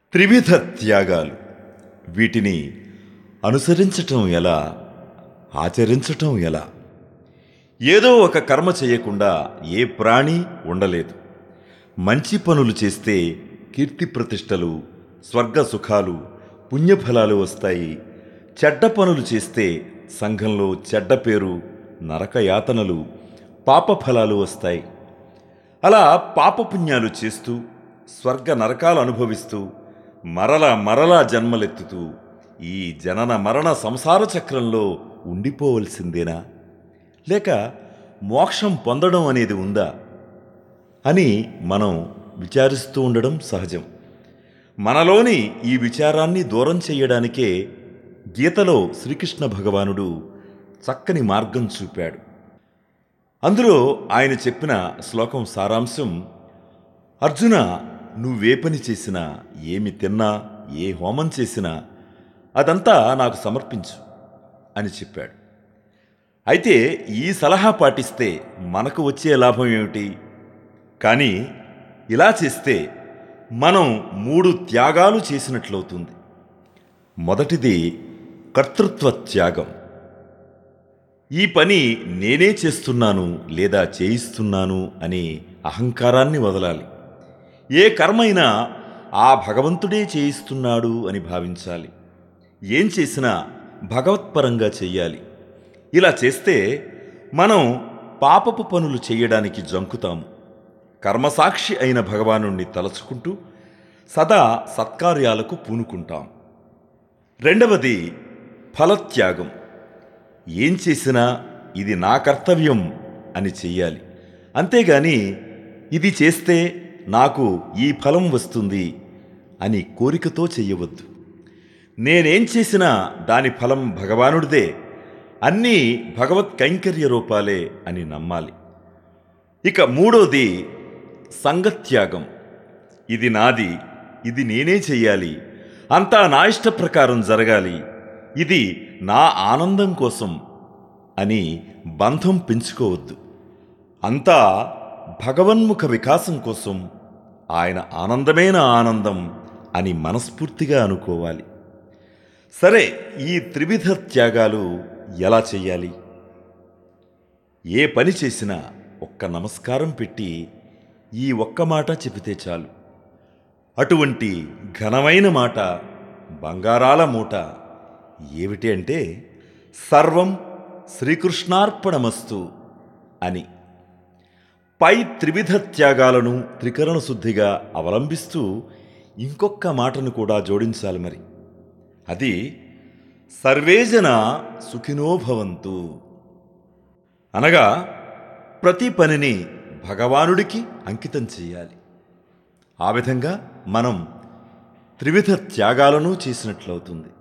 త్రివిధ త్యాగాలు వీటిని అనుసరించటం ఎలా ఆచరించటం ఎలా ఏదో ఒక కర్మ చేయకుండా ఏ ప్రాణి ఉండలేదు మంచి పనులు చేస్తే కీర్తి ప్రతిష్టలు స్వర్గ సుఖాలు పుణ్యఫలాలు వస్తాయి చెడ్డ పనులు చేస్తే సంఘంలో చెడ్డ పేరు నరకయాతనలు పాపఫలాలు వస్తాయి అలా పాపపుణ్యాలు చేస్తూ స్వర్గ నరకాలు అనుభవిస్తూ మరల మరలా జన్మలెత్తుతూ ఈ జనన మరణ సంసార చక్రంలో ఉండిపోవలసిందేనా లేక మోక్షం పొందడం అనేది ఉందా అని మనం విచారిస్తూ ఉండడం సహజం మనలోని ఈ విచారాన్ని దూరం చేయడానికే గీతలో శ్రీకృష్ణ భగవానుడు చక్కని మార్గం చూపాడు అందులో ఆయన చెప్పిన శ్లోకం సారాంశం అర్జున నువ్వే పని చేసినా ఏమి తిన్నా ఏ హోమం చేసినా అదంతా నాకు సమర్పించు అని చెప్పాడు అయితే ఈ సలహా పాటిస్తే మనకు వచ్చే లాభం ఏమిటి కానీ ఇలా చేస్తే మనం మూడు త్యాగాలు చేసినట్లవుతుంది మొదటిది కర్తృత్వ త్యాగం ఈ పని నేనే చేస్తున్నాను లేదా చేయిస్తున్నాను అనే అహంకారాన్ని వదలాలి ఏ కర్మైనా ఆ భగవంతుడే చేయిస్తున్నాడు అని భావించాలి ఏం చేసినా భగవత్పరంగా చెయ్యాలి ఇలా చేస్తే మనం పాపపు పనులు చేయడానికి జంకుతాము కర్మసాక్షి అయిన భగవానుణ్ణి తలచుకుంటూ సదా సత్కార్యాలకు పూనుకుంటాం రెండవది ఫలత్యాగం ఏం చేసినా ఇది నా కర్తవ్యం అని చెయ్యాలి అంతేగాని ఇది చేస్తే నాకు ఈ ఫలం వస్తుంది అని కోరికతో చెయ్యవద్దు నేనేం చేసినా దాని ఫలం భగవానుడిదే అన్నీ భగవత్ కైంకర్య రూపాలే అని నమ్మాలి ఇక మూడోది సంగత్యాగం ఇది నాది ఇది నేనే చెయ్యాలి అంతా నా ఇష్ట ప్రకారం జరగాలి ఇది నా ఆనందం కోసం అని బంధం పెంచుకోవద్దు అంతా భగవన్ముఖ వికాసం కోసం ఆయన ఆనందమైన ఆనందం అని మనస్ఫూర్తిగా అనుకోవాలి సరే ఈ త్రివిధ త్యాగాలు ఎలా చెయ్యాలి ఏ పని చేసినా ఒక్క నమస్కారం పెట్టి ఈ ఒక్క మాట చెబితే చాలు అటువంటి ఘనమైన మాట బంగారాల మూట ఏమిటి అంటే సర్వం శ్రీకృష్ణార్పణమస్తు అని పై త్రివిధ త్యాగాలను త్రికరణ శుద్ధిగా అవలంబిస్తూ ఇంకొక మాటను కూడా జోడించాలి మరి అది సర్వేజన సుఖినో భవంతు అనగా ప్రతి పనిని భగవానుడికి అంకితం చేయాలి ఆ విధంగా మనం త్రివిధ త్యాగాలను చేసినట్లవుతుంది